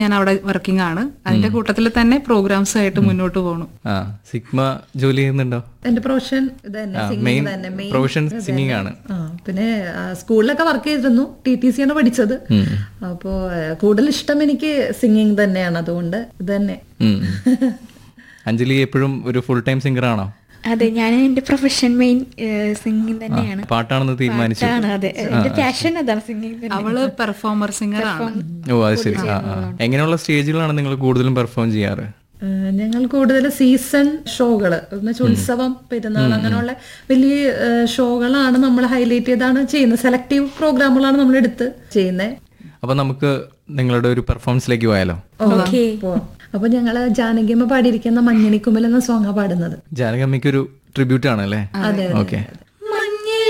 ഞാൻ അവിടെ വർക്കിംഗ് ആണ് അതിന്റെ കൂട്ടത്തിൽ തന്നെ പ്രോഗ്രാംസ് ആയിട്ട് മുന്നോട്ട് പോകണം ആ സിഗ്മ ജോലി ചെയ്യുന്നുണ്ടോ എന്റെ പ്രൊഫഷൻ ഇത് തന്നെ ആ, singing മെയിൻ തന്നെ മെയിൻ പ്രൊഫഷൻ സിംഗിങ് ആണ് ആ പിന്നെ ആ, സ്കൂളിലൊക്കെ വർക്ക് ചെയ്തിരുന്നു ടി ടി സി ആണ് പഠിച്ചത് അപ്പോ ആ, കൂടുതൽ ഇഷ്ടം എനിക്ക് സിംഗിങ് തന്നെയാണ് അതുകൊണ്ട് ഇത് തന്നെ ഉം. അഞ്ജലി എപ്പോഴും ഒരു ഫുൾ ടൈം സിംഗർ ആണോ അതെ ഞാൻ എന്റെ പ്രൊഫഷൻ മെയിൻ സിംഗിങ് തന്നെയാണ് പാട്ടാണെന്ന് തീരുമാനിച്ചു ആണ് അതെ എന്റെ പാഷൻ അതാണ് സിംഗിങ് തന്നെ അവള് പെർഫോമർ സിംഗർ ആണ് ഓ അത് ശരി ആ ആ. എങ്ങനെയുള്ള സ്റ്റേജുകളാണ് നിങ്ങൾ കൂടുതലും പെർഫോം ചെയ്യാറ് ആ, ഞങ്ങൾ കൂടുതൽ സീസൺ ഷോകള് എന്നുവെച്ചാൽ ഉത്സവം പെരുന്നാൾ അങ്ങനെയുള്ള വലിയ ആ, ഷോകളാണ് നമ്മൾ ഹൈലൈറ്റ് ചെയ്താണ് ചെയ്യുന്നത് സെലക്റ്റീവ് പ്രോഗ്രാമുകളാണ് നമ്മൾ എടുത്ത് ചെയ്യുന്നത് അപ്പൊ നമുക്ക് നിങ്ങളുടെ ഒരു പെർഫോമൻസിലേക്ക് പോയാലോ ഓക്കെ അപ്പൊ ഞങ്ങള് ജാനകിയമ്മ പാടിയിരിക്കുന്ന മഞ്ഞണിക്കുമ്പൽ എന്ന സോങ്ങാ പാടുന്നത് ജാനകമ്മയ്ക്ക് ഒരു ട്രിബ്യൂട്ട് ആണല്ലേ അതെ ഓക്കെ